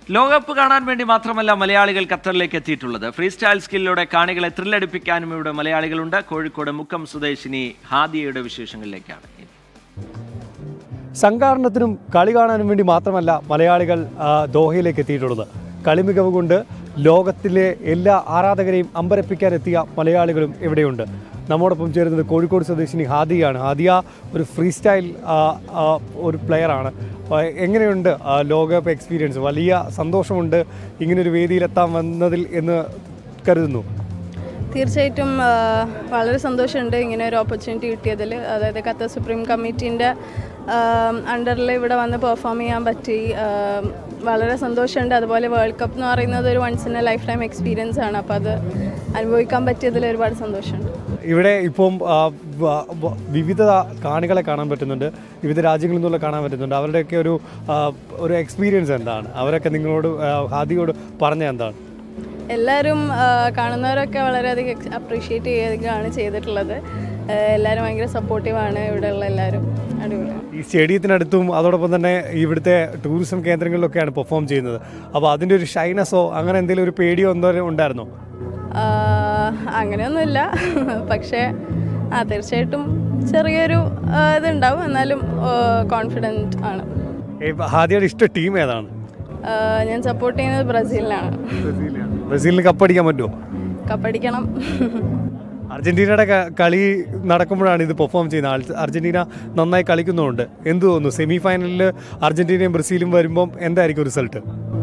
ലോകകപ്പ് കാണാൻ വേണ്ടി മാത്രമല്ല മലയാളികൾ ഖത്തറിലേക്ക് എത്തിയിട്ടുള്ളത് ഫ്രീ സ്റ്റൈൽ സ്കില്ലിലൂടെ കാണികളെ ത്രില്ലടിപ്പിക്കാനും ഇവിടെ മലയാളികളുണ്ട് കോഴിക്കോട് മുക്കം സ്വദേശിനി ഹാദിയയുടെ വിശേഷങ്ങളിലേക്കാണ് ഇനി. സംഘാടനത്തിനും കളി കാണാനും വേണ്ടി മാത്രമല്ല മലയാളികൾ ആ, ദോഹയിലേക്ക് എത്തിയിട്ടുള്ളത് കളിമികവ് കൊണ്ട് ലോകത്തിലെ എല്ലാ ആരാധകരെയും അമ്പരപ്പിക്കാനെത്തിയ മലയാളികളും ഇവിടെയുണ്ട് നമ്മോടൊപ്പം ചേരുന്നത് കോഴിക്കോട് സ്വദേശിനി ഹാദിയാണ് ഹാദിയ ഒരു ഫ്രീ സ്റ്റൈൽ ആ, ആ, ഒരു പ്ലെയറാണ് ആ, എങ്ങനെയുണ്ട് ആ, ലോകകപ്പ് എക്സ്പീരിയൻസ് വലിയ സന്തോഷമുണ്ട് ഇങ്ങനൊരു വേദിയിലെത്താൻ വന്നതിൽ എന്ന് കരുതുന്നു തീർച്ചയായിട്ടും ആ, വളരെ സന്തോഷമുണ്ട് ഇങ്ങനെ ഒരു ഓപ്പർച്യൂണിറ്റി കിട്ടിയതിൽ അതായത് ഖത്തർ സുപ്രീം കമ്മിറ്റീൻ്റെ അണ്ടറിൽ ഇവിടെ വന്ന് പെർഫോം ചെയ്യാൻ പറ്റി ആ, വളരെ സന്തോഷമുണ്ട് അതുപോലെ വേൾഡ് കപ്പ് എന്ന് പറയുന്നത് ഒരു once in a lifetime experience ആണ് അപ്പോൾ അത് അനുഭവിക്കാൻ പറ്റിയതിൽ ഒരുപാട് സന്തോഷമുണ്ട് ഇവിടെ ഇപ്പം ആ, വ- വ- വിവിധ കാണികളെ കാണാൻ പറ്റുന്നുണ്ട് വിവിധ രാജ്യങ്ങളിൽ നിന്നുള്ള കാണാൻ പറ്റുന്നുണ്ട് അവരുടെയൊക്കെ ഒരു ആ, ഒരു എക്സ്പീരിയൻസ് എന്താണ് അവരൊക്കെ നിങ്ങളോട് ആ, ഹാദിയോട് പറഞ്ഞ എന്താണ് എല്ലാവരും ആ, കാണുന്നവരൊക്കെ വളരെയധികം അപ്രീഷിയേറ്റ് ചെയ്യുകയാണ് ചെയ്തിട്ടുള്ളത് ആ, എല്ലാവരും ഭയങ്കര സപ്പോർട്ടീവാണ് ഇവിടെയുള്ള എല്ലാവരും അടിപൊളിയാണ് ഈ സ്റ്റേഡിയത്തിനടുത്തും അതോടൊപ്പം തന്നെ ഇവിടുത്തെ ടൂറിസം കേന്ദ്രങ്ങളിലൊക്കെയാണ് പെർഫോം ചെയ്യുന്നത് അപ്പോൾ അതിൻ്റെ ഒരു ഷൈനസോ അങ്ങനെ എന്തെങ്കിലും ഒരു പേടിയോ എന്തോ ഉണ്ടായിരുന്നോ ആ, അങ്ങനെയൊന്നുമില്ല പക്ഷേ ആ തീർച്ചയായിട്ടും ചെറിയൊരു ആ, ഇതുണ്ടാവും എന്നാലും കോൺഫിഡൻറ്റ് ആണ് ഈ ഹാദിയുടെ ഇഷ്ട ടീം ഏതാണ് ആ, ഞാൻ സപ്പോർട്ട് ചെയ്യുന്നത് ബ്രസീലിനാണ് ബ്രസീലിന് കപ്പടിക്കാൻ പറ്റുമോ കപ്പടിക്കണം അർജന്റീനയുടെ ക- കളി നടക്കുമ്പോഴാണ് ഇത് പെർഫോം ചെയ്യുന്നത് അർജ- അർജന്റീന നന്നായി കളിക്കുന്നുണ്ട് എന്ത് തോന്നുന്നു സെമി ഫൈനലിൽ അർജന്റീനയും ബ്രസീലും വരുമ്പം എന്തായിരിക്കും റിസൾട്ട്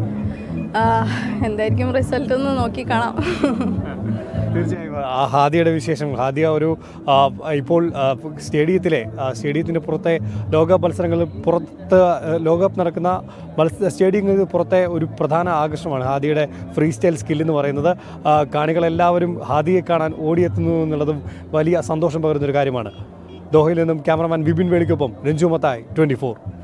ആ, എന്തായിരിക്കും റിസൾട്ട് എന്ന് നോക്കി കാണാം തീർച്ചയായും ആ ഹാദിയുടെ വിശേഷം ഹാദിയ ഒരു ആ, ഇപ്പോൾ ആ, സ്റ്റേഡിയത്തിലെ ആ, സ്റ്റേഡിയത്തിൻ്റെ പുറത്തെ ലോകകപ്പ് മത്സരങ്ങളിൽ പുറത്ത് ആ, ലോകകപ്പ് നടക്കുന്ന മത്സ സ്റ്റേഡിയങ്ങൾക്ക് പുറത്തെ ഒരു പ്രധാന ആകർഷണമാണ് ഹാദിയുടെ ഫ്രീ സ്റ്റൈൽ സ്കിൽ എന്ന് പറയുന്നത് ആ, കാണികളെല്ലാവരും ഹാദിയെ കാണാൻ ഓടിയെത്തുന്നു എന്നുള്ളതും വലിയ സന്തോഷം പകരുന്നൊരു കാര്യമാണ് ദോഹയിൽ നിന്നും ക്യാമറമാൻ വിപിൻ വേളിക്കൊപ്പം രഞ്ജു മത്തായി ട്വൻറ്റി